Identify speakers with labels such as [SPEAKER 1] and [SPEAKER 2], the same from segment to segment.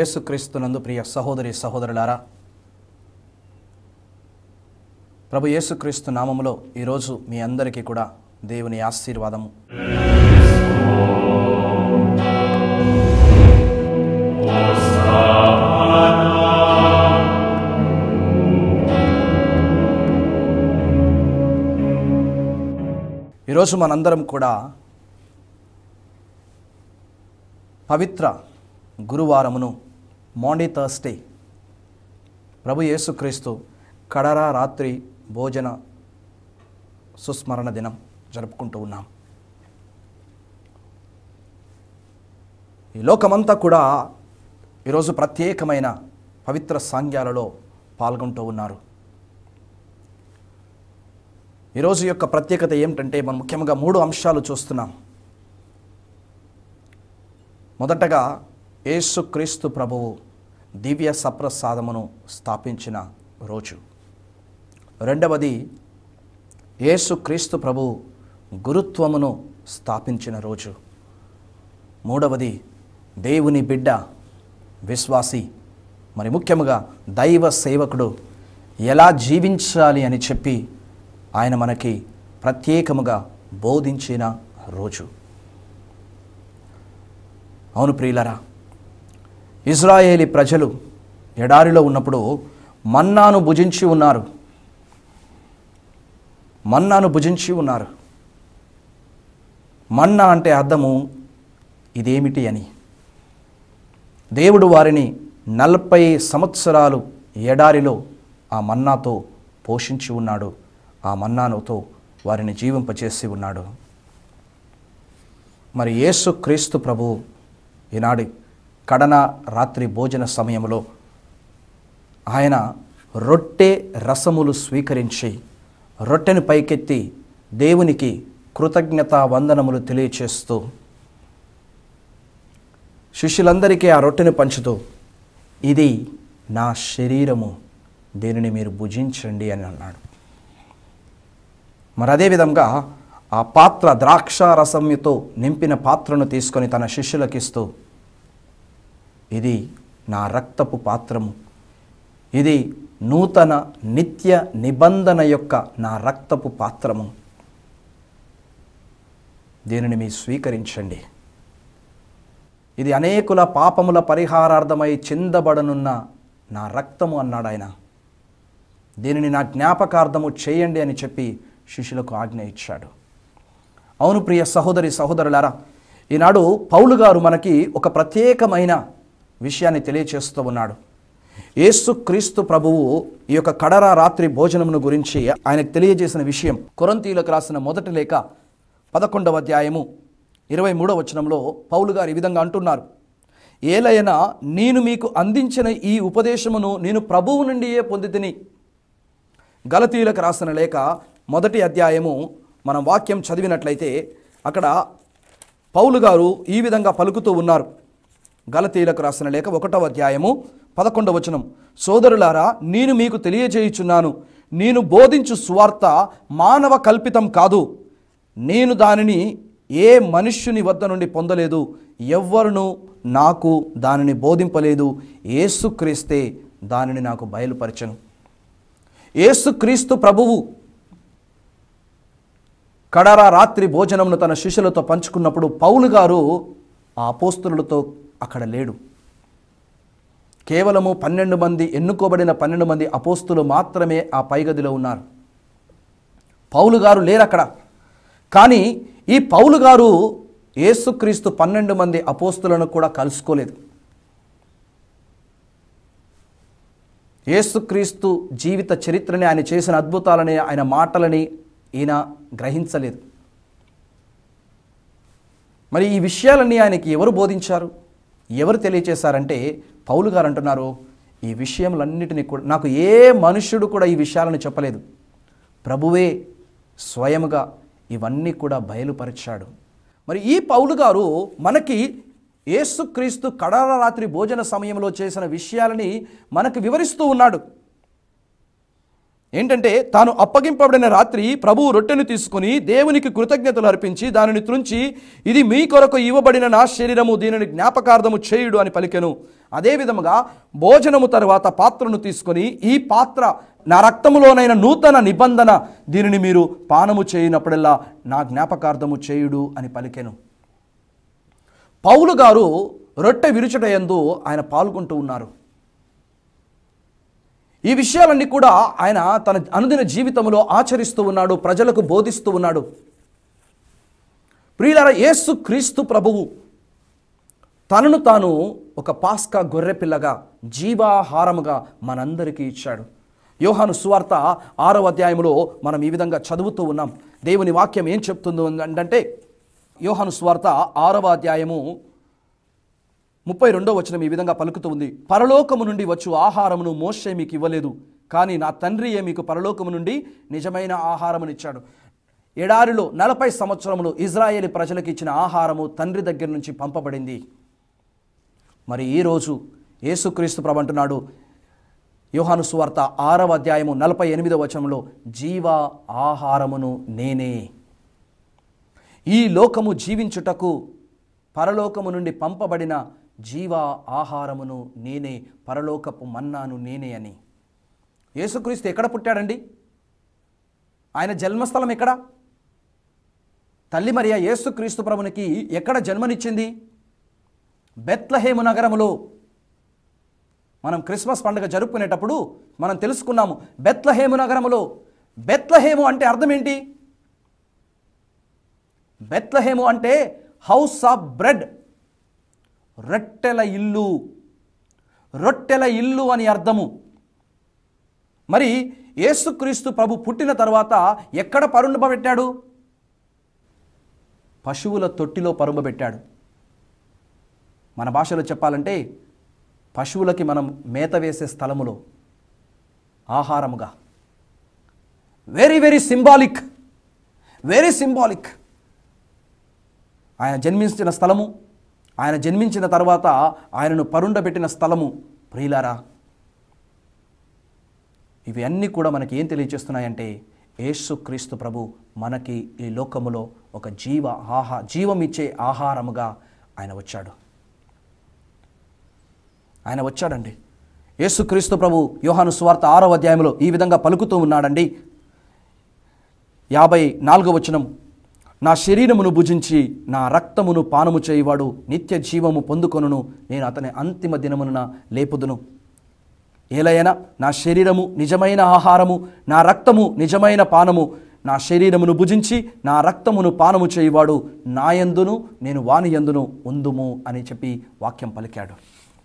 [SPEAKER 1] యేసుక్రీస్తునందు ప్రియ సహోదరి సహోదరులారా ప్రభు యేసుక్రీస్తు నామములో ఈరోజు మీ అందరికీ కూడా దేవుని ఆశీర్వాదము ఈరోజు మనందరం కూడా పవిత్ర గురువారమును మాండీ థర్స్డే ప్రభు యేసుక్రీస్తు కడరా రాత్రి భోజన సుస్మరణ దినం జరుపుకుంటూ ఉన్నాం ఈ లోకమంతా కూడా ఈరోజు ప్రత్యేకమైన పవిత్ర సాంగ్యాలలో పాల్గొంటూ ఉన్నారు ఈరోజు యొక్క ప్రత్యేకత ఏమిటంటే మనం ముఖ్యంగా మూడు అంశాలు చూస్తున్నాం మొదటగా యేసుక్రీస్తు ప్రభువు దివ్య సప్రసాదమును స్థాపించిన రోజు రెండవది యేసుక్రీస్తు ప్రభువు గురుత్వమును స్థాపించిన రోజు మూడవది దేవుని బిడ్డ విశ్వాసి మరి ముఖ్యముగా దైవ సేవకుడు ఎలా జీవించాలి అని చెప్పి ఆయన మనకి ప్రత్యేకముగా బోధించిన రోజు అవును ప్రియులరా ఇజ్రాయేలీ ప్రజలు ఎడారిలో ఉన్నప్పుడు మన్నాను భుజించి ఉన్నారు మన్నాను భుజించి ఉన్నారు మన్నా అంటే అర్థము ఇదేమిటి అని దేవుడు వారిని నలభై సంవత్సరాలు ఎడారిలో ఆ మన్నాతో పోషించి ఉన్నాడు ఆ మన్నానుతో వారిని జీవింపచేసి ఉన్నాడు మరి యేసు క్రీస్తు ప్రభు ఈనాడు కడన రాత్రి భోజన సమయంలో ఆయన రొట్టె రసములు స్వీకరించి రొట్టెను పైకెత్తి దేవునికి కృతజ్ఞత వందనములు తెలియచేస్తూ శిష్యులందరికీ ఆ రొట్టెను పంచుతూ ఇది నా శరీరము దీనిని మీరు భుజించండి అని అన్నాడు మరి అదేవిధంగా ఆ పాత్ర ద్రాక్ష రసంతో నింపిన పాత్రను తీసుకొని తన శిష్యులకిస్తూ ఇది నా రక్తపు పాత్రము ఇది నూతన నిత్య నిబంధన యొక్క నా రక్తపు పాత్రము దీనిని మీ స్వీకరించండి ఇది అనేకుల పాపముల పరిహారార్థమై చిందబడనున్న నా రక్తము అన్నాడు ఆయన దీనిని నా జ్ఞాపకార్థము చేయండి అని చెప్పి శిష్యులకు ఆజ్ఞ ఇచ్చాడు అవును ప్రియ సహోదరి సహోదరులారా ఈనాడు పౌలు గారు మనకి ఒక ప్రత్యేకమైన విషయాన్ని తెలియచేస్తూ ఉన్నాడు యేసుక్రీస్తు ప్రభువు ఈ యొక్క కడరా రాత్రి భోజనమును గురించి ఆయనకు తెలియజేసిన విషయం కొరంతీలకు రాసిన మొదటి లేఖ పదకొండవ అధ్యాయము ఇరవై మూడవ వచనంలో పౌలు గారు ఈ విధంగా అంటున్నారు ఏలైనా నేను మీకు అందించిన ఈ ఉపదేశమును నేను ప్రభువు నుండియే పొందితిని గలతీలకు రాసిన లేఖ మొదటి అధ్యాయము మనం వాక్యం చదివినట్లయితే అక్కడ పౌలు గారు ఈ విధంగా పలుకుతూ ఉన్నారు గలతీలకు రాసిన లేఖ ఒకటవ అధ్యాయము పదకొండవ వచనం సోదరులారా నేను మీకు తెలియజేయుచున్నాను నేను బోధించు సువార్త మానవ కల్పితం కాదు నేను దానిని ఏ మనుష్యుని వద్ద నుండి పొందలేదు ఎవ్వరును నాకు దానిని బోధింపలేదు ఏసుక్రీస్తే దానిని నాకు బయలుపరచను ఏసుక్రీస్తు ప్రభువు కడరా రాత్రి భోజనమును తన శిష్యులతో పంచుకున్నప్పుడు పౌలు గారు ఆ అపోస్తులతో అక్కడ లేడు కేవలము పన్నెండు మంది ఎన్నుకోబడిన పన్నెండు మంది అపోస్తులు మాత్రమే ఆ పైగదిలో ఉన్నారు పౌలు గారు లేరు అక్కడ కానీ ఈ పౌలు గారు యేసుక్రీస్తు పన్నెండు మంది అపోస్తులను కూడా కలుసుకోలేదు యేసుక్రీస్తు జీవిత చరిత్రని ఆయన చేసిన అద్భుతాలని ఆయన మాటలని ఈయన గ్రహించలేదు మరి ఈ విషయాలన్నీ ఆయనకి ఎవరు బోధించారు ఎవరు తెలియచేశారంటే పౌలు గారు అంటున్నారు ఈ విషయములన్నిటినీ కూడా నాకు ఏ మనుష్యుడు కూడా ఈ విషయాలను చెప్పలేదు ప్రభువే స్వయముగా ఇవన్నీ కూడా బయలుపరిచాడు మరి ఈ పౌలు గారు మనకి యేసుక్రీస్తు కడాల రాత్రి భోజన సమయంలో చేసిన విషయాలని మనకు వివరిస్తూ ఉన్నాడు ఏంటంటే తాను అప్పగింపబడిన రాత్రి ప్రభువు రొట్టెను తీసుకుని దేవునికి కృతజ్ఞతలు అర్పించి దానిని త్రుంచి ఇది మీ కొరకు ఇవ్వబడిన నా శరీరము దీనిని జ్ఞాపకార్థము చేయుడు అని పలికెను అదే విధముగా భోజనము తరువాత పాత్రను తీసుకొని ఈ పాత్ర నా రక్తములోనైన నూతన నిబంధన దీనిని మీరు పానము చేయనప్పుడల్లా నా జ్ఞాపకార్థము చేయుడు అని పలికెను పౌలు గారు రొట్టె విరుచుట యందు ఆయన పాల్గొంటూ ఉన్నారు ఈ విషయాలన్నీ కూడా ఆయన తన అనుదిన జీవితంలో ఆచరిస్తూ ఉన్నాడు ప్రజలకు బోధిస్తూ ఉన్నాడు ప్రియులార యేసు క్రీస్తు ప్రభువు తనను తాను ఒక పాస్కా గొర్రెపిల్లగా జీవాహారముగా మనందరికీ ఇచ్చాడు యోహాను సువార్త ఆరవ అధ్యాయంలో మనం ఈ విధంగా చదువుతూ ఉన్నాం దేవుని వాక్యం ఏం చెప్తుందో అంటే యోహాను సువార్త ఆరవ అధ్యాయము ముప్పై రెండో వచనం ఈ విధంగా పలుకుతూ ఉంది పరలోకము నుండి వచ్చు ఆహారమును మోషే మీకు ఇవ్వలేదు కానీ నా తండ్రియే మీకు పరలోకము నుండి నిజమైన ఆహారమునిచ్చాడు ఎడారిలో నలభై సంవత్సరములు ఇజ్రాయేలీ ప్రజలకు ఇచ్చిన ఆహారము తండ్రి దగ్గర నుంచి పంపబడింది మరి ఈరోజు యేసుక్రీస్తు ప్రభు అంటున్నాడు యోహాను సువార్త ఆరవ అధ్యాయము నలభై ఎనిమిదవ వచనంలో జీవ ఆహారమును నేనే ఈ లోకము జీవించుటకు పరలోకము నుండి పంపబడిన జీవ ఆహారమును నేనే పరలోకపు మన్నాను నేనే అని యేసుక్రీస్తు ఎక్కడ పుట్టాడండి ఆయన జన్మస్థలం ఎక్కడ తల్లి మరియా యేసుక్రీస్తు ప్రభునికి ఎక్కడ జన్మనిచ్చింది బెత్లహేము నగరములో మనం క్రిస్మస్ పండుగ జరుపుకునేటప్పుడు మనం తెలుసుకున్నాము బెత్లహేము నగరములో బెత్లహేము అంటే అర్థం ఏంటి బెత్లహేము అంటే హౌస్ ఆఫ్ బ్రెడ్ రొట్టెల ఇల్లు రొట్టెల ఇల్లు అని అర్థము మరి యేసుక్రీస్తు ప్రభు పుట్టిన తర్వాత ఎక్కడ పరుండబెట్టాడు పశువుల తొట్టిలో పరుంబబెట్టాడు మన భాషలో చెప్పాలంటే పశువులకి మనం మేత వేసే స్థలములో ఆహారముగా very very symbolic very symbolic ఆయన జన్మించిన స్థలము ఆయన జన్మించిన తర్వాత ఆయనను పరుండబెట్టిన స్థలము ప్రియులారా ఇవి అన్నీ కూడా మనకి ఏం తెలియజేస్తున్నాయంటే యేసుక్రీస్తు ప్రభు మనకి ఈ లోకములో ఒక జీవ ఆహా జీవం ఇచ్చే ఆహారముగా ఆయన వచ్చాడు ఆయన వచ్చాడండి యేసుక్రీస్తు ప్రభు యోహాను సువార్త ఆరో అధ్యాయంలో ఈ విధంగా పలుకుతూ ఉన్నాడండి యాభై నాలుగో వచనం నా శరీరమును భుజించి నా రక్తమును పానము చేయువాడు నిత్య జీవము పొందుకొనును నేను అతని అంతిమ దినమున లేపుదును ఏలయనా నా శరీరము నిజమైన ఆహారము నా రక్తము నిజమైన పానము నా శరీరమును భుజించి నా రక్తమును పానము చేయువాడు నాయందును నేను వానియందును ఉందుము అని చెప్పి వాక్యం పలికాడు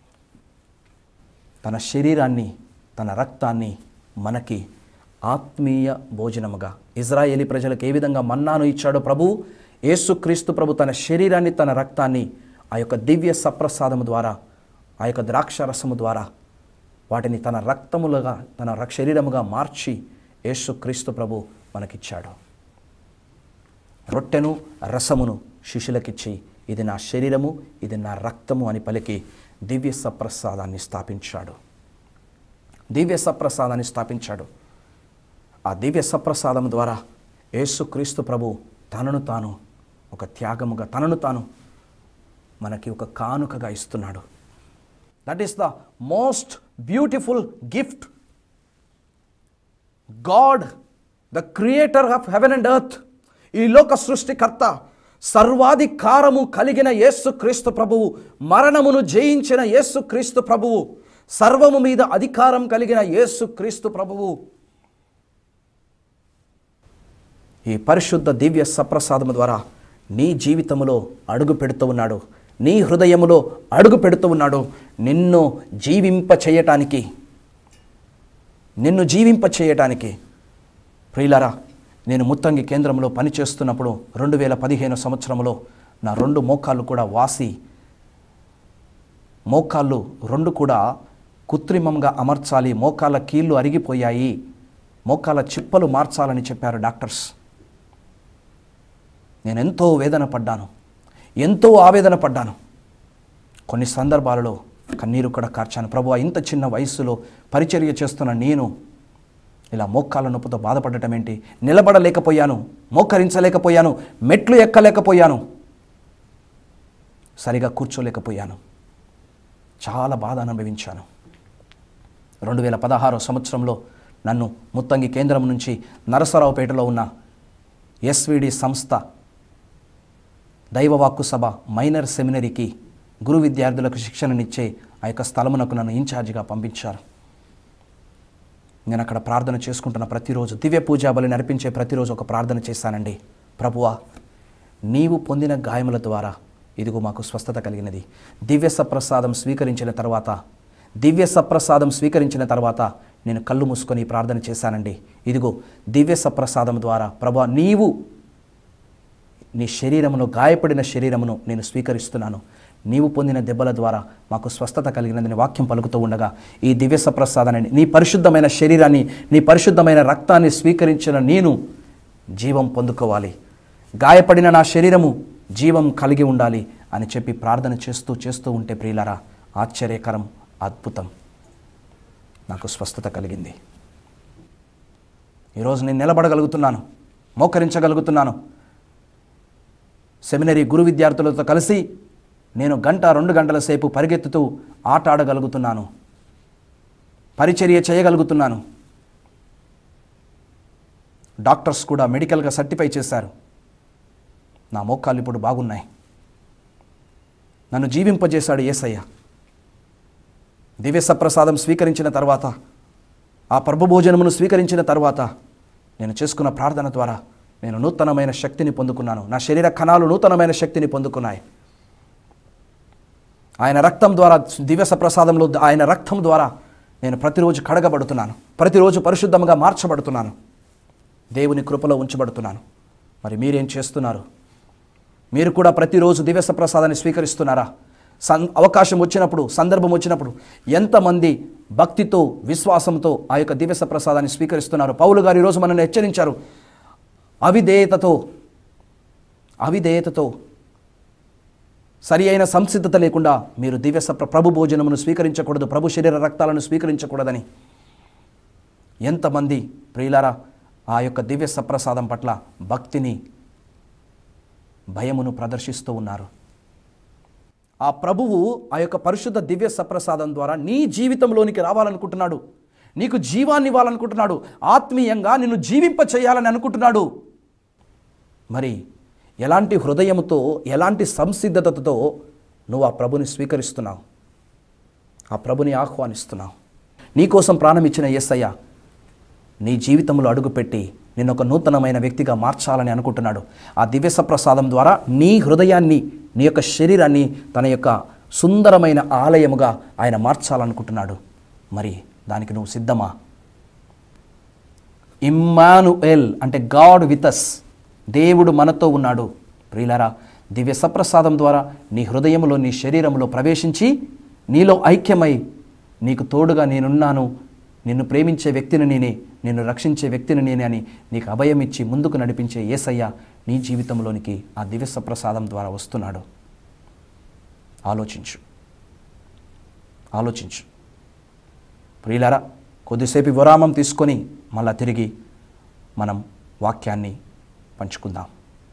[SPEAKER 1] తన శరీరాన్ని తన రక్తాన్ని మనకి ఆత్మీయ భోజనముగా ఇజ్రాయేలీ ప్రజలకు ఏ విధంగా మన్నాను ఇచ్చాడో ప్రభు యేసుక్రీస్తు ప్రభు తన శరీరాన్ని తన రక్తాన్ని ఆ యొక్క దివ్య సప్రసాదము ద్వారా ఆ యొక్క ద్రాక్షరసము ద్వారా వాటిని తన రక్తములుగా తన రక్ శరీరముగా మార్చి యేసుక్రీస్తు ప్రభు మనకిచ్చాడు రొట్టెను రసమును శిష్యులకిచ్చి ఇది నా శరీరము ఇది నా రక్తము అని పలికి దివ్య సప్రసాదాన్ని స్థాపించాడు దివ్య సప్రసాదాన్ని స్థాపించాడు ఆ దివ్య సప్రసాదం ద్వారా యేసుక్రీస్తు ప్రభు తనను తాను ఒక త్యాగముగా తనను తాను మనకి ఒక కానుకగా ఇస్తున్నాడు that is the most beautiful gift God the creator of heaven and earth ఈ లోక సృష్టికర్త సర్వాధికారము కలిగిన యేసు క్రీస్తు ప్రభువు మరణమును జయించిన యేసు క్రీస్తు ప్రభువు సర్వము మీద అధికారం కలిగిన యేసు క్రీస్తు ప్రభువు ఈ పరిశుద్ధ దివ్య సప్రసాదము ద్వారా నీ జీవితములో అడుగు పెడుతూ ఉన్నాడు నీ హృదయములో అడుగు పెడుతూ ఉన్నాడు నిన్ను జీవింప చేయటానికి నిన్ను జీవింప చేయటానికి ప్రియులరా నేను ముత్తంగి కేంద్రంలో పనిచేస్తున్నప్పుడు రెండు వేల పదిహేను సంవత్సరంలో నా రెండు మోకాళ్ళు కూడా వాసి మోకాళ్ళు రెండు కూడా కృత్రిమంగా అమర్చాలి మోకాళ్ళ కీళ్ళు అరిగిపోయాయి మోకాళ్ళ చిప్పలు మార్చాలని చెప్పారు డాక్టర్స్ నేను ఎంతో వేదన పడ్డాను ఎంతో ఆవేదన పడ్డాను కొన్ని సందర్భాలలో కన్నీరు కూడా కార్చాను ప్రభు ఇంత చిన్న వయస్సులో పరిచర్య చేస్తున్న నేను ఇలా మోకాళ్ళ నొప్పితో బాధపడటం ఏంటి నిలబడలేకపోయాను మోకరించలేకపోయాను మెట్లు ఎక్కలేకపోయాను సరిగా కూర్చోలేకపోయాను చాలా బాధ అనుభవించాను రెండు వేల పదహారో సంవత్సరంలో నన్ను ముత్తంగి కేంద్రం నుంచి నరసరావుపేటలో ఉన్న ఎస్విడి సంస్థ దైవవాక్కు సభ మైనర్ సెమినరీకి గురు విద్యార్థులకు శిక్షణనిచ్చే ఆ యొక్క స్థలమునకు నన్ను ఇన్ఛార్జిగా పంపించారు నేను అక్కడ ప్రార్థన చేసుకుంటున్న ప్రతిరోజు దివ్య పూజా బలి నడిపించే ప్రతిరోజు ఒక ప్రార్థన చేశానండి ప్రభువా నీవు పొందిన గాయముల ద్వారా ఇదిగో మాకు స్వస్థత కలిగినది దివ్య సప్రసాదం స్వీకరించిన తర్వాత దివ్య సప్రసాదం స్వీకరించిన తర్వాత నేను కళ్ళు మూసుకొని ఈ ప్రార్థన చేశానండి ఇదిగో దివ్య సప్రసాదం ద్వారా ప్రభా నీవు నీ శరీరమును గాయపడిన శరీరమును నేను స్వీకరిస్తున్నాను నీవు పొందిన దెబ్బల ద్వారా మాకు స్వస్థత కలిగినదని వాక్యం పలుకుతూ ఉండగా ఈ దివ్య సప్రసాదాన్ని నీ పరిశుద్ధమైన శరీరాన్ని నీ పరిశుద్ధమైన రక్తాన్ని స్వీకరించిన నేను జీవం పొందుకోవాలి గాయపడిన నా శరీరము జీవం కలిగి ఉండాలి అని చెప్పి ప్రార్థన చేస్తూ చేస్తూ ఉంటే ప్రియులారా ఆశ్చర్యకరం అద్భుతం నాకు స్వస్థత కలిగింది ఈరోజు నేను నిలబడగలుగుతున్నాను మోకరించగలుగుతున్నాను సెమినరీ గురు విద్యార్థులతో కలిసి నేను గంట రెండు గంటల సేపు పరిగెత్తుతూ ఆట ఆడగలుగుతున్నాను పరిచర్య చేయగలుగుతున్నాను డాక్టర్స్ కూడా మెడికల్గా సర్టిఫై చేశారు నా మోకాళ్ళు ఇప్పుడు బాగున్నాయి నన్ను జీవింపజేశాడు ఏసయ్య దివ్య సప్రసాదం స్వీకరించిన తర్వాత ఆ ప్రభు భోజనమును స్వీకరించిన తర్వాత నేను చేసుకున్న ప్రార్థన ద్వారా నేను నూతనమైన శక్తిని పొందుకున్నాను నా శరీర కణాలు నూతనమైన శక్తిని పొందుకున్నాయి ఆయన రక్తం ద్వారా దివ్య సప్రసాదంలో ఆయన రక్తం ద్వారా నేను ప్రతిరోజు కడగబడుతున్నాను ప్రతిరోజు పరిశుద్ధంగా మార్చబడుతున్నాను దేవుని కృపలో ఉంచబడుతున్నాను మరి మీరేం చేస్తున్నారు మీరు కూడా ప్రతిరోజు దివ్య సప్రసాదాన్ని స్వీకరిస్తున్నారా సన్ అవకాశం వచ్చినప్పుడు సందర్భం వచ్చినప్పుడు ఎంతమంది భక్తితో విశ్వాసంతో ఆ యొక్క దివ్య సప్రసాదాన్ని స్వీకరిస్తున్నారు పౌలు గారు ఈరోజు మనల్ని హెచ్చరించారు అవిధేయతతో అవిధేయతతో సరి అయిన సంసిద్ధత లేకుండా మీరు దివ్య సప్ర ప్రభు భోజనమును స్వీకరించకూడదు ప్రభు శరీర రక్తాలను స్వీకరించకూడదని ఎంతమంది ప్రియులారా ఆ యొక్క దివ్య సప్రసాదం పట్ల భక్తిని భయమును ప్రదర్శిస్తూ ఉన్నారు ఆ ప్రభువు ఆ యొక్క పరిశుద్ధ దివ్య సప్రసాదం ద్వారా నీ జీవితంలోనికి రావాలనుకుంటున్నాడు నీకు జీవాన్ని ఇవ్వాలనుకుంటున్నాడు ఆత్మీయంగా నిన్ను జీవింప చేయాలని అనుకుంటున్నాడు మరి ఎలాంటి హృదయముతో ఎలాంటి సంసిద్ధతతో నువ్వు ఆ ప్రభుని స్వీకరిస్తున్నావు ఆ ప్రభుని ఆహ్వానిస్తున్నావు నీకోసం ప్రాణం ఇచ్చిన యేసయ్య నీ జీవితంలో అడుగుపెట్టి నిన్ను ఒక నూతనమైన వ్యక్తిగా మార్చాలని అనుకుంటున్నాడు ఆ దివ్య సప్రసాదం ద్వారా నీ హృదయాన్ని నీ యొక్క శరీరాన్ని తన యొక్క సుందరమైన ఆలయముగా ఆయన మార్చాలనుకుంటున్నాడు మరి దానికి నువ్వు సిద్ధమా ఇమ్మానుఎల్ అంటే గాడ్ విత్ అస్ దేవుడు మనతో ఉన్నాడు ప్రియులారా దివ్య సప్రసాదం ద్వారా నీ హృదయంలో నీ శరీరంలో ప్రవేశించి నీలో ఐక్యమై నీకు తోడుగా నేనున్నాను నిన్ను ప్రేమించే వ్యక్తిని నేనే నిన్ను రక్షించే వ్యక్తిని నేనే అని నీకు అభయం ఇచ్చి ముందుకు నడిపించే ఏసయ్య నీ జీవితంలోనికి ఆ దివ్య సప్రసాదం ద్వారా వస్తున్నాడు ఆలోచించు ఆలోచించు ప్రియులారా కొద్దిసేపు విరామం తీసుకొని మళ్ళా తిరిగి మనం వాక్యాన్ని పంచుకుందాం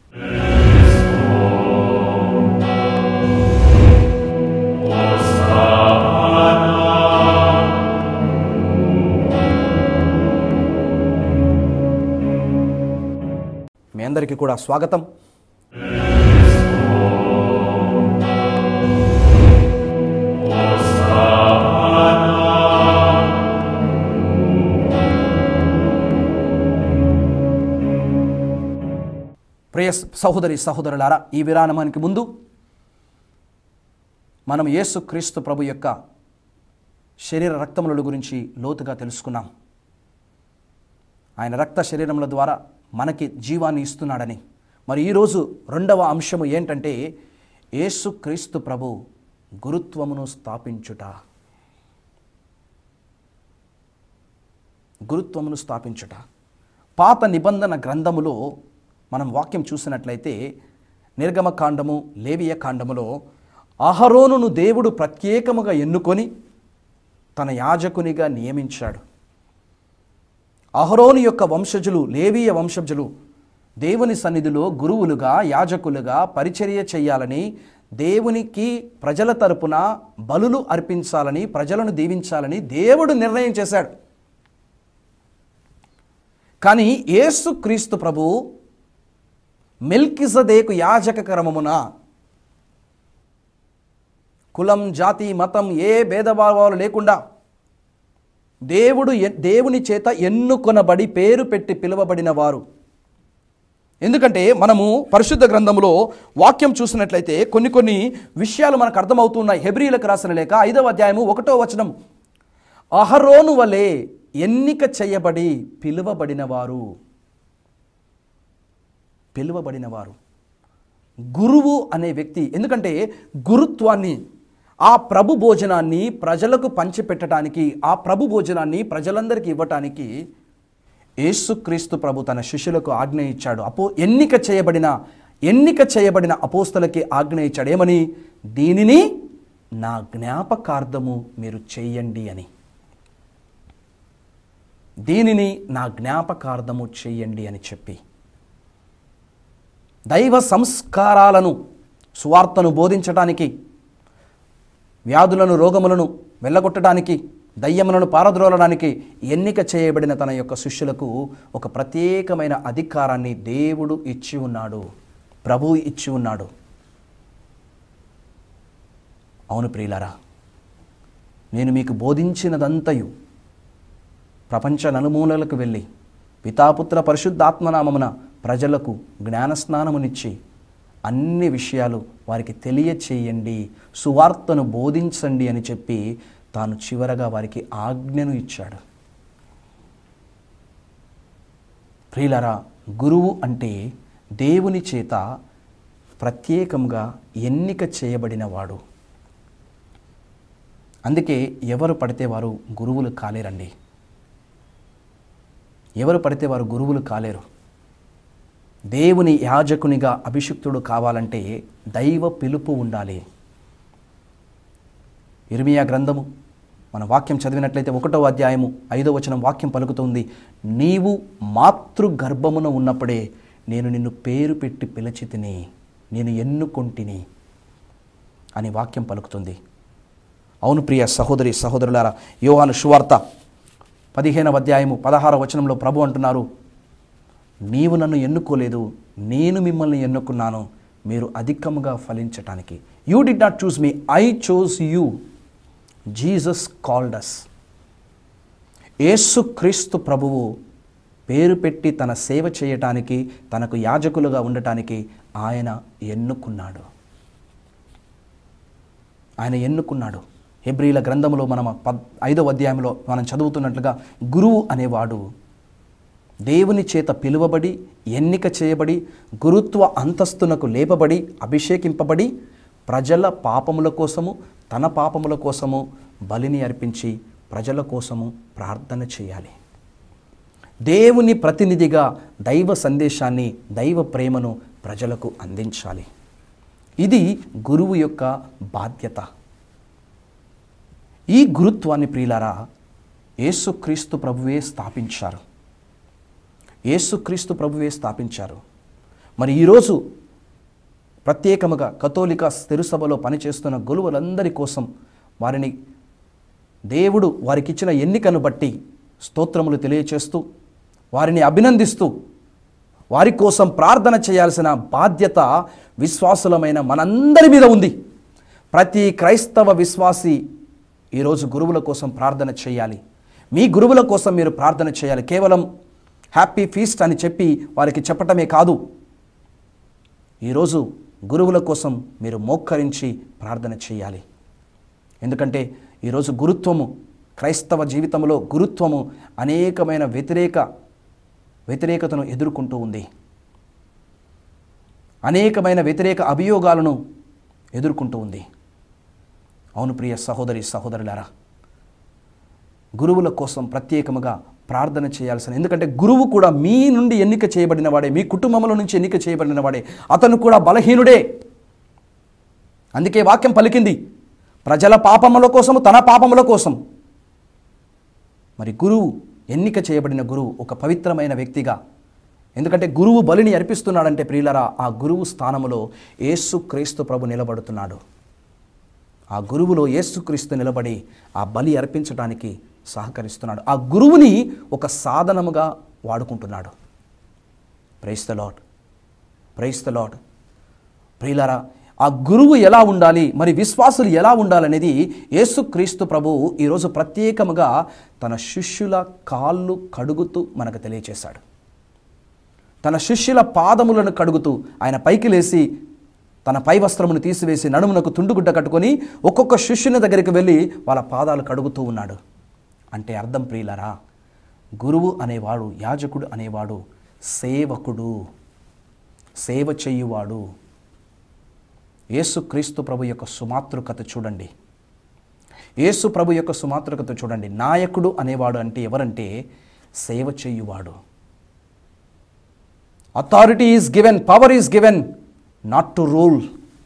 [SPEAKER 1] మీ అందరికీ కూడా స్వాగతం ప్రియ సహోదరి సహోదరులారా ఈ విరామానికి ముందు మనం యేసు క్రీస్తు ప్రభు యొక్క శరీర రక్తముల గురించి లోతుగా తెలుసుకున్నాం ఆయన రక్త శరీరముల ద్వారా మనకి జీవాన్ని ఇస్తున్నాడని మరి ఈరోజు రెండవ అంశము ఏంటంటే యేసు క్రీస్తు ప్రభు గురుత్వమును స్థాపించుట గురుత్వమును స్థాపించుట పాత నిబంధన గ్రంథములో మనం వాక్యం చూసినట్లయితే నిర్గమకాండము లేవియ కాండములో అహరోనును దేవుడు ప్రత్యేకముగా ఎన్నుకొని తన యాజకునిగా నియమించాడు అహరోను యొక్క వంశజులు లేవీయ వంశజులు దేవుని సన్నిధిలో గురువులుగా యాజకులుగా పరిచర్య చేయాలని దేవునికి ప్రజల తరపున బలులు అర్పించాలని ప్రజలను దీవించాలని దేవుడు నిర్ణయం చేశాడు కానీ యేసుక్రీస్తు ప్రభు మెల్కిజదేకు యాజక క్రమమున కులం జాతి మతం ఏ భేదభావాలు లేకుండా దేవుడు ఎ- దేవుని చేత ఎన్నుకొనబడి పేరు పెట్టి పిలువబడిన వారు ఎందుకంటే మనము పరిశుద్ధ గ్రంథంలో వాక్యం చూసినట్లయితే కొన్ని కొన్ని విషయాలు మనకు అర్థమవుతున్నాయి హెబ్రిలకు రాసిన లేక ఐదవ అధ్యాయము ఒకటో వచనం అహరోను వలె ఎన్నిక చేయబడి పిలువబడిన వారు పిలువబడిన వారు గురువు అనే వ్యక్తి ఎందుకంటే గురుత్వాన్ని ఆ ప్రభు భోజనాన్ని ప్రజలకు పంచిపెట్టడానికి ఆ ప్రభు భోజనాన్ని ప్రజలందరికీ ఇవ్వటానికి యేసుక్రీస్తు ప్రభు తన శిష్యులకు ఆజ్ఞ ఇచ్చాడు అపో ఎన్నిక చేయబడిన ఎన్నిక చేయబడిన అపోస్తలకి ఆజ్ఞ ఇచ్చాడు ఏమని దీనిని నా జ్ఞాపకార్థము మీరు చెయ్యండి అని దీనిని నా జ్ఞాపకార్థము చెయ్యండి అని చెప్పి దైవ సంస్కారాలను సువార్తను బోధించటానికి వ్యాధులను రోగములను వెళ్ళగొట్టడానికి దయ్యములను పారద్రోలడానికి ఎన్నిక చేయబడిన తన యొక్క శిష్యులకు ఒక ప్రత్యేకమైన అధికారాన్ని దేవుడు ఇచ్చి ఉన్నాడు ప్రభువు ఇచ్చి ఉన్నాడు అవును ప్రియులారా నేను మీకు బోధించినదంతయు ప్రపంచ నలుమూలలకు వెళ్ళి పితాపుత్ర పరిశుద్ధాత్మనామమున ప్రజలకు జ్ఞానస్నానమునిచ్చి అన్ని విషయాలు వారికి తెలియచేయండి సువార్తను బోధించండి అని చెప్పి తాను చివరగా వారికి ఆజ్ఞను ఇచ్చాడు ప్రియులరా గురువు అంటే దేవుని చేత ప్రత్యేకంగా ఎన్నిక చేయబడిన వాడు అందుకే ఎవరు పడితే వారు గురువులు కాలేరండి ఎవరు పడితే వారు గురువులు కాలేరు దేవుని యాజకునిగా అభిషిక్తుడు కావాలంటే దైవ పిలుపు ఉండాలి ఇర్మియా గ్రంథము మన వాక్యం చదివినట్లయితే ఒకటో అధ్యాయము ఐదో వచనం వాక్యం పలుకుతుంది నీవు మాతృ గర్భమున ఉన్నప్పుడే నేను నిన్ను పేరు పెట్టి పిలిచి తిని నేను ఎన్నుకొంటిని అని వాక్యం పలుకుతుంది అవును ప్రియ సహోదరి సహోదరులారా యోహాను సువార్త పదిహేనవ అధ్యాయము పదహార వచనంలో ప్రభు అంటున్నారు నీవు నన్ను ఎన్నుకోలేదు నేను మిమ్మల్ని ఎన్నుకున్నాను మీరు అధికముగా ఫలించటానికి you did not choose me I chose you Jesus called us యేసుక్రీస్తు ప్రభువు పేరు పెట్టి తన సేవ చేయటానికి తనకు యాజకులుగా ఉండటానికి ఆయన ఎన్నుకున్నాడు ఆయన ఎన్నుకున్నాడు హెబ్రిల గ్రంథంలో మనం పద్ ఐదవ అధ్యాయంలో మనం చదువుతున్నట్లుగా గురువు అనేవాడు దేవుని చేత పిలువబడి ఎన్నిక చేయబడి గురుత్వ అంతస్తునకు లేపబడి అభిషేకింపబడి ప్రజల పాపముల కోసము తన పాపముల కోసము బలిని అర్పించి ప్రజల కోసము ప్రార్థన చేయాలి దేవుని ప్రతినిధిగా దైవ సందేశాన్ని దైవ ప్రేమను ప్రజలకు అందించాలి ఇది గురువు యొక్క బాధ్యత ఈ గురుత్వాన్ని ప్రియులారా యేసుక్రీస్తు ప్రభువే స్థాపించారు యేసుక్రీస్తు ప్రభువే స్థాపించారు మరి ఈరోజు ప్రత్యేకముగా కథోలిక తిరుసభలో పనిచేస్తున్న గురువులందరి కోసం వారిని దేవుడు వారికిచ్చిన ఎన్నికను బట్టి స్తోత్రములు తెలియచేస్తూ వారిని అభినందిస్తూ వారి కోసం ప్రార్థన చేయాల్సిన బాధ్యత విశ్వాసులమైన మనందరి మీద ఉంది ప్రతి క్రైస్తవ విశ్వాసి ఈరోజు గురువుల కోసం ప్రార్థన చేయాలి మీ గురువుల కోసం మీరు ప్రార్థన చేయాలి కేవలం హ్యాపీ ఫీస్ట్ అని చెప్పి వారికి చెప్పటమే కాదు ఈరోజు గురువుల కోసం మీరు మోక్కరించి ప్రార్థన చేయాలి ఎందుకంటే ఈరోజు గురుత్వము క్రైస్తవ జీవితంలో గురుత్వము అనేకమైన వ్యతిరేక వ్యతిరేకతను ఎదుర్కొంటూ ఉంది అనేకమైన వ్యతిరేక అభియోగాలను ఎదుర్కొంటూ ఉంది అవును ప్రియ సహోదరి సహోదరులారా గురువుల కోసం ప్రత్యేకముగా ప్రార్థన చేయాల్సిన ఎందుకంటే గురువు కూడా మీ నుండి ఎన్నిక చేయబడిన వాడే మీ కుటుంబంలో నుంచి ఎన్నిక చేయబడిన వాడే అతను కూడా బలహీనుడే అందుకే వాక్యం పలికింది ప్రజల పాపముల కోసము తన పాపముల కోసం మరి గురువు ఎన్నిక చేయబడిన గురువు ఒక పవిత్రమైన వ్యక్తిగా ఎందుకంటే గురువు బలిని అర్పిస్తున్నాడంటే ప్రియులరా ఆ గురువు స్థానములో యేసు క్రీస్తు ప్రభు నిలబడుతున్నాడు ఆ గురువులో యేసుక్రీస్తు నిలబడి ఆ బలి అర్పించడానికి సహకరిస్తున్నాడు ఆ గురువుని ఒక సాధనముగా వాడుకుంటున్నాడు praise the Lord praise the Lord ప్రియులారా ఆ గురువు ఎలా ఉండాలి మరి విశ్వాసులు ఎలా ఉండాలనేది యేసుక్రీస్తు ప్రభువు ఈరోజు ప్రత్యేకముగా తన శిష్యుల కాళ్ళు కడుగుతూ మనకు తెలియచేశాడు తన శిష్యుల పాదములను కడుగుతూ ఆయన పైకి లేచి తన పై వస్త్రమును తీసివేసి నడుమునకు తుండుగుడ్డ కట్టుకొని ఒక్కొక్క శిష్యుని దగ్గరికి వెళ్ళి వాళ్ళ పాదాలు కడుగుతూ ఉన్నాడు అంటే అర్థం ప్రియులరా గురువు అనేవాడు యాజకుడు అనేవాడు సేవకుడు సేవ చేయువాడు యేసుక్రీస్తు ప్రభు యొక్క సుమాతృకత చూడండి యేసు ప్రభు యొక్క సుమాతృకత చూడండి నాయకుడు అనేవాడు అంటే ఎవరంటే సేవ చేయువాడు authority is given power is given not to rule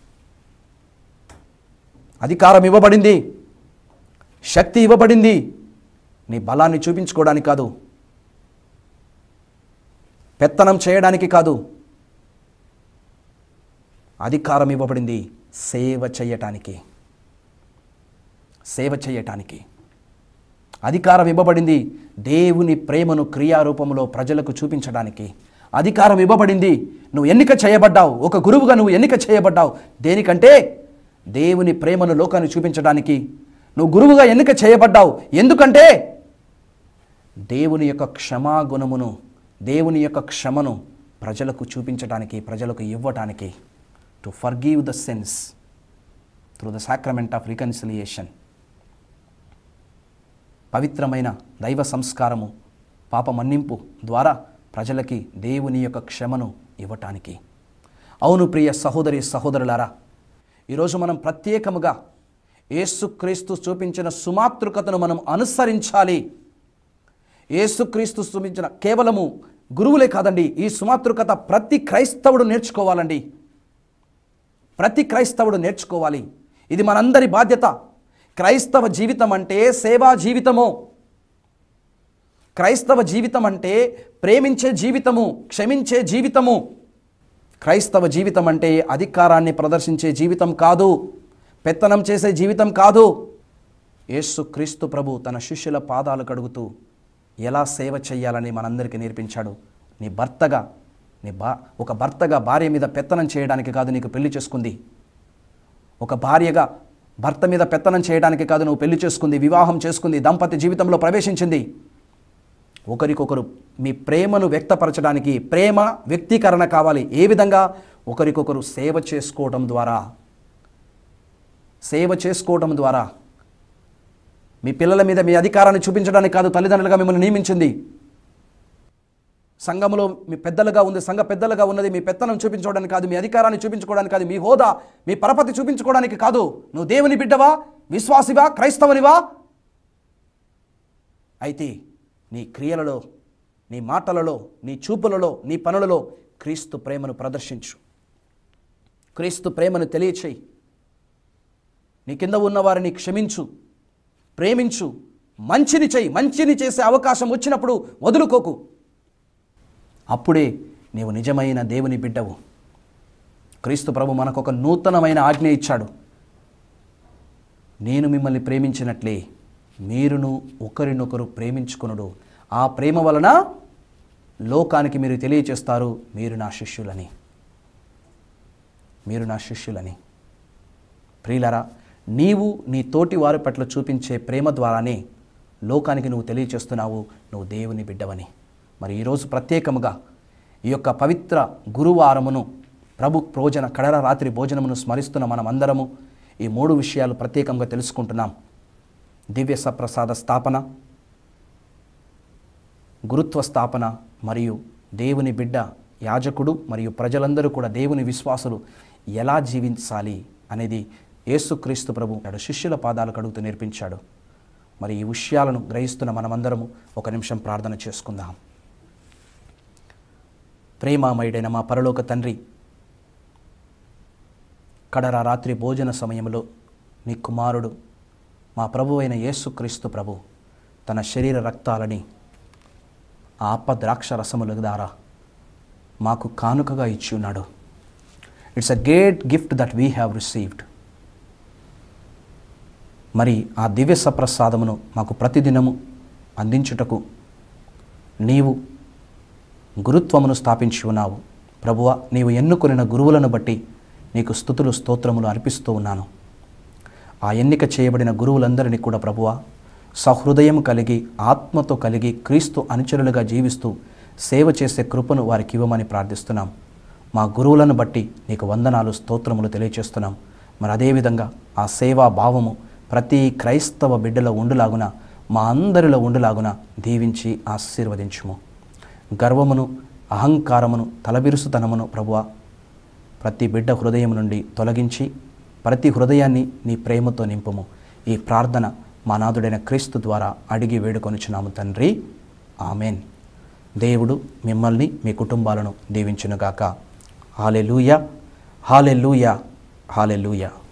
[SPEAKER 1] అధికారం ఇవ్వబడింది శక్తి ఇవ్వబడింది నీ బలాన్ని చూపించుకోవడానికి కాదు పెత్తనం చేయడానికి కాదు అధికారం ఇవ్వబడింది సేవ చేయటానికి సేవ చేయటానికి అధికారం ఇవ్వబడింది దేవుని ప్రేమను క్రియారూపంలో ప్రజలకు చూపించడానికి అధికారం ఇవ్వబడింది నువ్వు ఎన్నిక చేయబడ్డావు ఒక గురువుగా నువ్వు ఎన్నిక చేయబడ్డావు దేనికంటే దేవుని ప్రేమను లోకాన్ని చూపించడానికి నువ్వు గురువుగా ఎన్నిక చేయబడ్డావు ఎందుకంటే దేవుని యొక్క క్షమాగుణమును దేవుని యొక్క క్షమను ప్రజలకు చూపించడానికి ప్రజలకు ఇవ్వటానికి to forgive the sins through the sacrament of reconciliation పవిత్రమైన దైవ సంస్కారము పాప మన్నింపు ద్వారా ప్రజలకి దేవుని యొక్క క్షమను ఇవ్వటానికి అవును ప్రియ సహోదరి సహోదరులారా ఈరోజు మనం ప్రత్యేకముగా యేసుక్రీస్తు చూపించిన సుమాతృకతను మనం అనుసరించాలి యేసుక్రీస్తు చూపించిన కేవలము గురువులే కాదండి ఈ సుమాతృకత ప్రతి క్రైస్తవుడు నేర్చుకోవాలండి ప్రతి క్రైస్తవుడు నేర్చుకోవాలి ఇది మనందరి బాధ్యత క్రైస్తవ జీవితం అంటే సేవా జీవితము క్రైస్తవ జీవితం అంటే ప్రేమించే జీవితము క్షమించే జీవితము క్రైస్తవ జీవితం అంటే అధికారాన్ని ప్రదర్శించే జీవితం కాదు పెత్తనం చేసే జీవితం కాదు యేసు క్రీస్తు ప్రభు తన శిష్యుల పాదాలు కడుగుతూ ఎలా సేవ చేయాలని మనందరికీ నేర్పించాడు నీ భర్తగా నీ బా ఒక భర్తగా భార్య మీద పెత్తనం చేయడానికి కాదు నీకు పెళ్లి చేసుకుంది ఒక భార్యగా భర్త మీద పెత్తనం చేయడానికి కాదు నువ్వు పెళ్లి చేసుకుంది వివాహం చేసుకుంది దంపతి జీవితంలో ప్రవేశించింది ఒకరికొకరు మీ ప్రేమను వ్యక్తపరచడానికి ప్రేమ వ్యక్తీకరణ కావాలి ఏ విధంగా ఒకరికొకరు సేవ చేసుకోవడం ద్వారా సేవ చేసుకోవడం ద్వారా మీ పిల్లల మీద మీ అధికారాన్ని చూపించడానికి కాదు తల్లిదండ్రులుగా మిమ్మల్ని నియమించింది సంఘంలో మీ పెద్దలుగా ఉంది సంఘ పెద్దలుగా ఉన్నది మీ పెత్తనం చూపించుకోవడానికి కాదు మీ అధికారాన్ని చూపించుకోవడానికి కాదు మీ హోదా మీ పరపతి చూపించుకోవడానికి కాదు నువ్వు దేవుని బిడ్డవా విశ్వాసివా క్రైస్తవునివా అయితే నీ క్రియలలో నీ మాటలలో నీ చూపులలో నీ పనులలో క్రీస్తు ప్రేమను ప్రదర్శించు క్రీస్తు ప్రేమను తెలియచేయి నీ కింద ఉన్న వారిని క్షమించు ప్రేమించు మంచిని చెయ్యి మంచిని చేసే అవకాశం వచ్చినప్పుడు వదులుకోకు అప్పుడే నీవు నిజమైన దేవుని బిడ్డవు క్రీస్తు ప్రభు మనకు ఒక నూతనమైన ఆజ్ఞ ఇచ్చాడు నేను మిమ్మల్ని ప్రేమించినట్లే మీరును ఒకరినొకరు ప్రేమించుకొనుడు ఆ ప్రేమ వలన లోకానికి మీరు తెలియచేస్తారు మీరు నా శిష్యులని మీరు నా శిష్యులని ప్రియులరా నీవు నీ తోటి వారి పట్ల చూపించే ప్రేమ ద్వారానే లోకానికి నువ్వు తెలియచేస్తున్నావు నువ్వు దేవుని బిడ్డవని మరి ఈరోజు ప్రత్యేకముగా ఈ యొక్క పవిత్ర గురువారమును ప్రభు భోజన కడర రాత్రి భోజనమును స్మరిస్తున్న మనమందరము ఈ మూడు విషయాలు ప్రత్యేకంగా తెలుసుకుంటున్నాం దివ్య సప్రసాద స్థాపన గురుత్వ స్థాపన మరియు దేవుని బిడ్డ యాజకుడు మరియు ప్రజలందరూ కూడా దేవుని విశ్వాసులు ఎలా జీవించాలి అనేది యేసుక్రీస్తు ప్రభు నాడు శిష్యుల పాదాలు కడుగుతూ నేర్పించాడు మరి ఈ విషయాలను గ్రహిస్తున్న మనమందరము ఒక నిమిషం ప్రార్థన చేసుకుందాం ప్రేమామయుడైన మా పరలోక తండ్రి కడర రాత్రి భోజన సమయంలో నీ కుమారుడు మా ప్రభు అయిన యేసుక్రీస్తు ప్రభు తన శరీర రక్తాలని ఆ అప్ప ద్రాక్ష రసముల ద్వారా మాకు కానుకగా ఇచ్చి ఉన్నాడు it's a great gift that we have received మరి ఆ దివ్య సప్రసాదమును మాకు ప్రతిదినము అందించుటకు నీవు గురుత్వమును స్థాపించి ఉన్నావు ప్రభువ నీవు ఎన్నుకొనిన గురువులను బట్టి నీకు స్థుతులు స్తోత్రములు అర్పిస్తూ ఉన్నాను ఆ ఎన్నిక చేయబడిన గురువులందరినీ కూడా ప్రభువ సహృదయం కలిగి ఆత్మతో కలిగి క్రీస్తు అనుచరులుగా జీవిస్తూ సేవ చేసే కృపను వారికి ఇవ్వమని ప్రార్థిస్తున్నాం మా గురువులను బట్టి నీకు వందనాలు స్తోత్రములు తెలియచేస్తున్నాం మరి అదేవిధంగా ఆ సేవా భావము ప్రతి క్రైస్తవ బిడ్డలో ఉండులాగున మా అందరిలో ఉండులాగున దీవించి ఆశీర్వదించుము గర్వమును అహంకారమును తలబిరుసుతనమును ప్రభువ ప్రతి బిడ్డ హృదయం నుండి తొలగించి ప్రతి హృదయాన్ని నీ ప్రేమతో నింపుము ఈ ప్రార్థన మా నాథుడైన క్రీస్తు ద్వారా అడిగి వేడుకొనుచున్నాము తండ్రి ఆమెన్ దేవుడు మిమ్మల్ని మీ కుటుంబాలను దీవించునుగాక హాలెలూయ హాలెలూయ హాలెలూయ